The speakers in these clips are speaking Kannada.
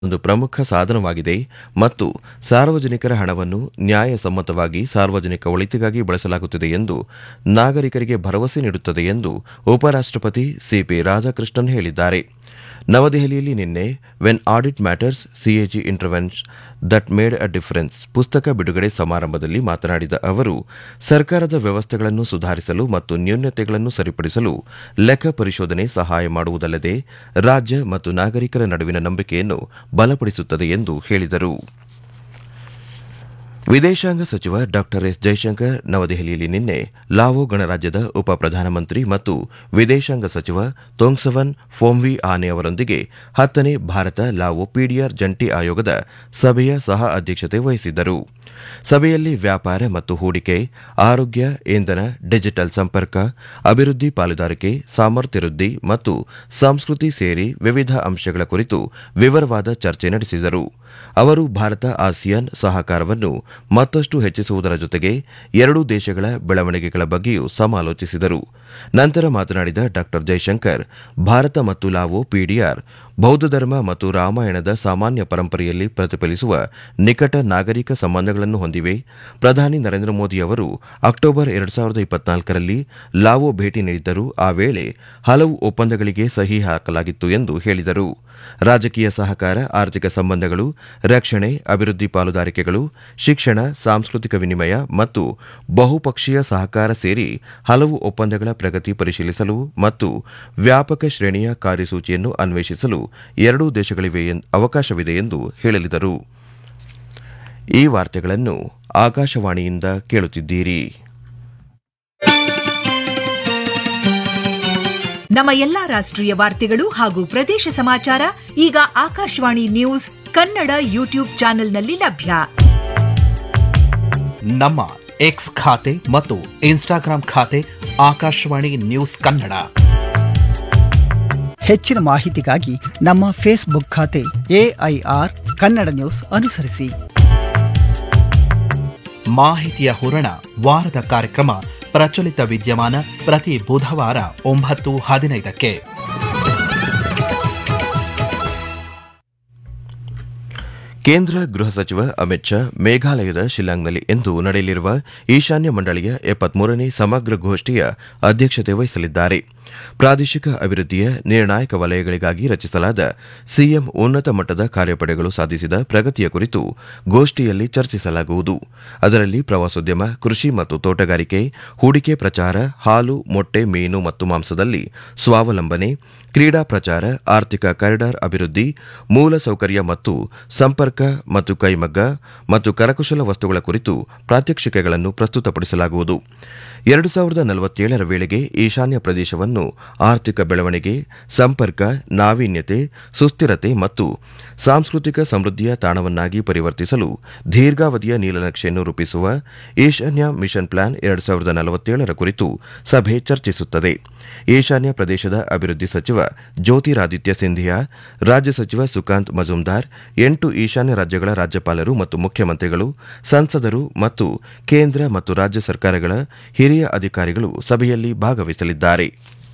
ಒಂದು ಪ್ರಮುಖ ಸಾಧನವಾಗಿದೆ ಮತ್ತು ಸಾರ್ವಜನಿಕರ ಹಣವನ್ನು ನ್ಯಾಯಸಮ್ಮತವಾಗಿ ಸಾರ್ವಜನಿಕ ಒಳಿತಿಗಾಗಿ ಬಳಸಲಾಗುತ್ತಿದೆ ಎಂದು ನಾಗರಿಕರಿಗೆ ಭರವಸೆ ನೀಡುತ್ತದೆ ಎಂದು ಉಪರಾಷ್ಟಪತಿ ಸಿಪಿ ರಾಧಾಕೃಷ್ಣನ್ ಹೇಳಿದ್ದಾರೆ ನವದೆಹಲಿಯಲ್ಲಿ ನಿನ್ನೆ when audit matters CAG interventions that made a difference ಪುಸ್ತಕ ಬಿಡುಗಡೆ ಸಮಾರಂಭದಲ್ಲಿ ಮಾತನಾಡಿದ ಅವರು ಸರ್ಕಾರದ ವ್ಯವಸ್ಥೆಗಳನ್ನು ಸುಧಾರಿಸಲು ಮತ್ತು ನ್ಯೂನತೆಗಳನ್ನು ಸರಿಪಡಿಸಲು ಲೆಕ್ಕ ಪರಿಶೋಧನೆ ಸಹಾಯ ಮಾಡುವುದಲ್ಲದೆ ರಾಜ್ಯ ಮತ್ತು ನಾಗರಿಕರ ನಡುವಿನ ನಂಬಿಕೆಯನ್ನು ಬಲಪಡಿಸುತ್ತದೆ ಎಂದು ಹೇಳಿದರು ವಿದೇಶಾಂಗ ಸಚಿವ ಡಾ ಎಸ್ ಜೈಶಂಕರ್ ನವದೆಹಲಿಯಲ್ಲಿ ನಿನ್ನೆ ಲಾವೋ ಗಣರಾಜ್ಯದ ಉಪ ಪ್ರಧಾನಮಂತ್ರಿ ಮತ್ತು ವಿದೇಶಾಂಗ ಸಚಿವ ತೊಂಗ್ಸವನ್ ಫೋಮ್ವಿ ಆನೆ ಅವರೊಂದಿಗೆ ಹತ್ತನೇ ಭಾರತ ಲಾವೋ ಪಿಡಿಆರ್ ಜಂಟಿ ಆಯೋಗದ ಸಭೆಯ ಸಹ ಅಧ್ಯಕ್ಷತೆ ವಹಿಸಿದ್ದರು ಸಭೆಯಲ್ಲಿ ವ್ಯಾಪಾರ ಮತ್ತು ಹೂಡಿಕೆ ಆರೋಗ್ಯ ಇಂಧನ ಡಿಜಿಟಲ್ ಸಂಪರ್ಕ ಅಭಿವೃದ್ಧಿ ಪಾಲುದಾರಿಕೆ ಸಾಮರ್ಥ್ಯ ವೃದ್ಧಿ ಮತ್ತು ಸಂಸ್ಕೃತಿ ಸೇರಿ ವಿವಿಧ ಅಂಶಗಳ ಕುರಿತು ವಿವರವಾದ ಚರ್ಚೆ ನಡೆಸಿದರು ಅವರು ಭಾರತ ಆಸಿಯಾನ್ ಸಹಕಾರವನ್ನು ಮತ್ತಷ್ಟು ಹೆಚ್ಚಿಸುವುದರ ಜೊತೆಗೆ ಎರಡೂ ದೇಶಗಳ ಬೆಳವಣಿಗೆಗಳ ಬಗ್ಗೆಯೂ ಸಮಾಲೋಚಿಸಿದರು ನಂತರ ಮಾತನಾಡಿದ ಡಾ ಜೈಶಂಕರ್ ಭಾರತ ಮತ್ತು ಲಾವೋ ಪಿಡಿಆರ್ ಬೌದ್ಧ ಧರ್ಮ ಮತ್ತು ರಾಮಾಯಣದ ಸಾಮಾನ್ಯ ಪರಂಪರೆಯಲ್ಲಿ ಪ್ರತಿಫಲಿಸುವ ನಿಕಟ ನಾಗರಿಕ ಸಂಬಂಧಗಳನ್ನು ಹೊಂದಿವೆ ಪ್ರಧಾನಿ ನರೇಂದ್ರ ಮೋದಿ ಅವರು ಅಕ್ಟೋಬರ್ ಎರಡು ಸಾವಿರದ ಇಪ್ಪತ್ನಾಲ್ಕರಲ್ಲಿ ಲಾವೋ ಭೇಟಿ ನೀಡಿದ್ದರು ಆ ವೇಳೆ ಹಲವು ಒಪ್ಪಂದಗಳಿಗೆ ಸಹಿ ಹಾಕಲಾಗಿತ್ತು ಎಂದು ಹೇಳಿದರು ರಾಜಕೀಯ ಸಹಕಾರ ಆರ್ಥಿಕ ಸಂಬಂಧಗಳು ರಕ್ಷಣೆ ಅಭಿವೃದ್ಧಿ ಪಾಲುದಾರಿಕೆಗಳು ಶಿಕ್ಷಣ ಸಾಂಸ್ಕೃತಿಕ ವಿನಿಮಯ ಮತ್ತು ಬಹುಪಕ್ಷೀಯ ಸಹಕಾರ ಸೇರಿ ಹಲವು ಒಪ್ಪಂದಗಳ ಪ್ರಗತಿ ಪರಿಶೀಲಿಸಲು ಮತ್ತು ವ್ಯಾಪಕ ಶ್ರೇಣಿಯ ಕಾರ್ಯಸೂಚಿಯನ್ನು ಅನ್ವೇಷಿಸಲು ಎರಡೂ ದೇಶಗಳಿವೆ ಅವಕಾಶವಿದೆ ಎಂದು ಹೇಳಿದರು ಈ ವಾರ್ತೆಗಳನ್ನು ಆಕಾಶವಾಣಿಯಿಂದ ಕೇಳುತ್ತಿದ್ದೀರಿ ನಮ್ಮ ಎಲ್ಲಾ ರಾಷ್ಟ್ರೀಯ ವಾರ್ತೆಗಳು ಹಾಗೂ ಪ್ರದೇಶ ಸಮಾಚಾರ ಈಗ ಆಕಾಶವಾಣಿ ನ್ಯೂಸ್ ಕನ್ನಡ ಯೂಟ್ಯೂಬ್ ಚಾನೆಲ್ನಲ್ಲಿ ಲಭ್ಯ ನಮ್ಮ ಎಕ್ಸ್ ಖಾತೆ ಮತ್ತು ಇನ್ಸ್ಟಾಗ್ರಾಂ ಖಾತೆ ಆಕಾಶವಾಣಿ ನ್ಯೂಸ್ ಕನ್ನಡ ಹೆಚ್ಚಿನ ಮಾಹಿತಿಗಾಗಿ ನಮ್ಮ ಫೇಸ್ಬುಕ್ ಖಾತೆ ಎಐಆರ್ ಕನ್ನಡ ನ್ಯೂಸ್ ಅನುಸರಿಸಿ ಮಾಹಿತಿಯ ಹೂರಣ ವಾರದ ಕಾರ್ಯಕ್ರಮ ಪ್ರಚಲಿತ ವಿದ್ಯಮಾನ ಪ್ರತಿ ಬುಧವಾರ ಒಂಬತ್ತು ಹದಿನೈದಕ್ಕೆ ಕೇಂದ್ರ ಗೃಹ ಸಚಿವ ಅಮಿತ್ ಶಾ ಮೇಘಾಲಯದ ಶಿಲ್ಲಾಂಗ್ನಲ್ಲಿ ಇಂದು ನಡೆಯಲಿರುವ ಈಶಾನ್ಯ ಮಂಡಳಿಯ ಎಪ್ಪತ್ಮೂರನೇ ಸಮಗ್ರ ಗೋಷ್ಠಿಯ ಅಧ್ಯಕ್ಷತೆ ವಹಿಸಲಿದ್ದಾರೆ ಪ್ರಾದೇಶಿಕ ಅಭಿವೃದ್ಧಿಯ ನಿರ್ಣಾಯಕ ವಲಯಗಳಿಗಾಗಿ ರಚಿಸಲಾದ ಸಿಎಂ ಉನ್ನತ ಮಟ್ಟದ ಕಾರ್ಯಪಡೆಗಳು ಸಾಧಿಸಿದ ಪ್ರಗತಿಯ ಕುರಿತು ಗೋಷ್ಠಿಯಲ್ಲಿ ಚರ್ಚಿಸಲಾಗುವುದು ಅದರಲ್ಲಿ ಪ್ರವಾಸೋದ್ಯಮ ಕೃಷಿ ಮತ್ತು ತೋಟಗಾರಿಕೆ ಹೂಡಿಕೆ ಪ್ರಚಾರ ಹಾಲು ಮೊಟ್ಟೆ ಮೀನು ಮತ್ತು ಮಾಂಸದಲ್ಲಿ ಸ್ವಾವಲಂಬನೆ ಕ್ರೀಡಾ ಪ್ರಚಾರ ಆರ್ಥಿಕ ಕಾರಿಡಾರ್ ಅಭಿವೃದ್ಧಿ ಮೂಲಸೌಕರ್ಯ ಮತ್ತು ಸಂಪರ್ಕ ಮತ್ತು ಕೈಮಗ್ಗ ಮತ್ತು ಕರಕುಶಲ ವಸ್ತುಗಳ ಕುರಿತು ಪ್ರಾತ್ಯಕ್ಷಿಕೆಗಳನ್ನು ಪ್ರಸ್ತುತಪಡಿಸಲಾಗುವುದು ಎರಡು ಸಾವಿರದ ನಲವತ್ತೇಳರ ವೇಳೆಗೆ ಈಶಾನ್ಯ ಪ್ರದೇಶವನ್ನು ಆರ್ಥಿಕ ಬೆಳವಣಿಗೆ ಸಂಪರ್ಕ ನಾವೀನ್ಯತೆ ಸುಸ್ಥಿರತೆ ಮತ್ತು ಸಾಂಸ್ಕೃತಿಕ ಸಮೃದ್ಧಿಯ ತಾಣವನ್ನಾಗಿ ಪರಿವರ್ತಿಸಲು ದೀರ್ಘಾವಧಿಯ ನೀಲನಕ್ಷೆಯನ್ನು ರೂಪಿಸುವ ಈಶಾನ್ಯ ಮಿಷನ್ ಪ್ಲಾನ್ ಎರಡು ಸಾವಿರದ ನಲವತ್ತೇಳರ ಕುರಿತು ಸಭೆ ಚರ್ಚಿಸುತ್ತದೆ ಈಶಾನ್ಯ ಪ್ರದೇಶದ ಅಭಿವೃದ್ಧಿ ಸಚಿವ ಜ್ಯೋತಿರಾದಿತ್ಯ ಸಿಂಧಿಯಾ ರಾಜ್ಯ ಸಚಿವ ಸುಕಾಂತ್ ಮಜುಮ್ದಾರ್ ಎಂಟು ಈಶಾನ್ಯ ರಾಜ್ಯಗಳ ರಾಜ್ಯಪಾಲರು ಮತ್ತು ಮುಖ್ಯಮಂತ್ರಿಗಳು ಸಂಸದರು ಮತ್ತು ಕೇಂದ್ರ ಮತ್ತು ರಾಜ್ಯ ಸರ್ಕಾರಗಳ ಹಿರಿಯ ಅಧಿಕಾರಿಗಳು ಸಭೆಯಲ್ಲಿ ಭಾಗವಹಿಸಲಿದ್ದಾರೆ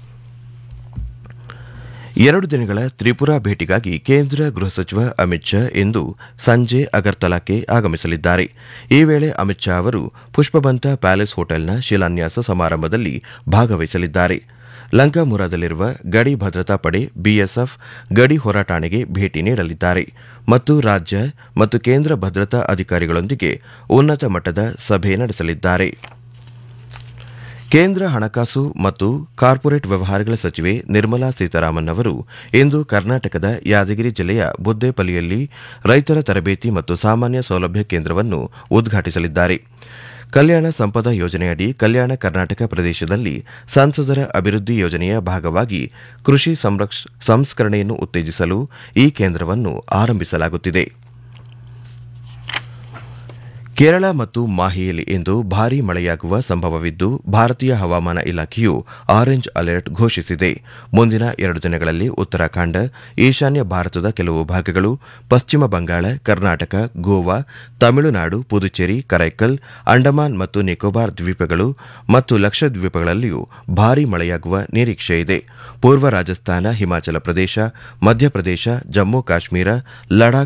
ಎರಡು ದಿನಗಳ ತ್ರಿಪುರಾ ಭೇಟಿಗಾಗಿ ಕೇಂದ್ರ ಗೃಹ ಸಚಿವ ಅಮಿತ್ ಶಾ ಇಂದು ಸಂಜೆ ಅಗರ್ತಲಾಕ್ಕೆ ಆಗಮಿಸಲಿದ್ದಾರೆ ಈ ವೇಳೆ ಅಮಿತ್ ಶಾ ಅವರು ಪುಷ್ಪಬಂತ ಪ್ಯಾಲೇಸ್ ಹೋಟೆಲ್ನ ಶಿಲಾನ್ಯಾಸ ಸಮಾರಂಭದಲ್ಲಿ ಭಾಗವಹಿಸಲಿದ್ದಾರೆ ಲಂಕಾಮುರಾದಲ್ಲಿರುವ ಗಡಿ ಭದ್ರತಾ ಪಡೆ ಬಿಎಸ್ಎಫ್ ಗಡಿ ಹೋರಾಟಾಣೆಗೆ ಭೇಟಿ ನೀಡಲಿದ್ದಾರೆ ಮತ್ತು ರಾಜ್ಯ ಮತ್ತು ಕೇಂದ್ರ ಭದ್ರತಾ ಅಧಿಕಾರಿಗಳೊಂದಿಗೆ ಉನ್ನತ ಮಟ್ಟದ ಸಭೆ ನಡೆಸಲಿದ್ದಾರೆ ಕೇಂದ್ರ ಹಣಕಾಸು ಮತ್ತು ಕಾರ್ಪೊರೇಟ್ ವ್ಯವಹಾರಗಳ ಸಚಿವೆ ನಿರ್ಮಲಾ ಸೀತಾರಾಮನ್ ಅವರು ಇಂದು ಕರ್ನಾಟಕದ ಯಾದಗಿರಿ ಜಿಲ್ಲೆಯ ಬುದ್ದೇಪಲ್ಲಿಯಲ್ಲಿ ರೈತರ ತರಬೇತಿ ಮತ್ತು ಸಾಮಾನ್ಯ ಸೌಲಭ್ಯ ಕೇಂದ್ರವನ್ನು ಉದ್ಘಾಟಿಸಲಿದ್ದಾರೆ ಕಲ್ಯಾಣ ಸಂಪದ ಯೋಜನೆಯಡಿ ಕಲ್ಯಾಣ ಕರ್ನಾಟಕ ಪ್ರದೇಶದಲ್ಲಿ ಸಂಸದರ ಅಭಿವೃದ್ಧಿ ಯೋಜನೆಯ ಭಾಗವಾಗಿ ಕೃಷಿ ಸಂಸ್ಕರಣೆಯನ್ನು ಉತ್ತೇಜಿಸಲು ಈ ಕೇಂದ್ರವನ್ನು ಆರಂಭಿಸಲಾಗುತ್ತಿದೆ ಕೇರಳ ಮತ್ತು ಮಾಹಿಯಲ್ಲಿ ಇಂದು ಭಾರೀ ಮಳೆಯಾಗುವ ಸಂಭವವಿದ್ದು ಭಾರತೀಯ ಹವಾಮಾನ ಇಲಾಖೆಯು ಆರೆಂಜ್ ಅಲರ್ಟ್ ಘೋಷಿಸಿದೆ ಮುಂದಿನ ಎರಡು ದಿನಗಳಲ್ಲಿ ಉತ್ತರಾಖಂಡ ಈಶಾನ್ಯ ಭಾರತದ ಕೆಲವು ಭಾಗಗಳು ಪಶ್ಚಿಮ ಬಂಗಾಳ ಕರ್ನಾಟಕ ಗೋವಾ ತಮಿಳುನಾಡು ಪುದುಚೇರಿ ಕರೈಕಲ್ ಅಂಡಮಾನ್ ಮತ್ತು ನಿಕೋಬಾರ್ ದ್ವೀಪಗಳು ಮತ್ತು ಲಕ್ಷದ್ವೀಪಗಳಲ್ಲಿಯೂ ಭಾರೀ ಮಳೆಯಾಗುವ ನಿರೀಕ್ಷೆ ಇದೆ ಪೂರ್ವ ರಾಜಸ್ಥಾನ ಹಿಮಾಚಲ ಪ್ರದೇಶ ಮಧ್ಯಪ್ರದೇಶ ಜಮ್ಮು ಕಾಶ್ಮೀರ ಲಡಾಖ್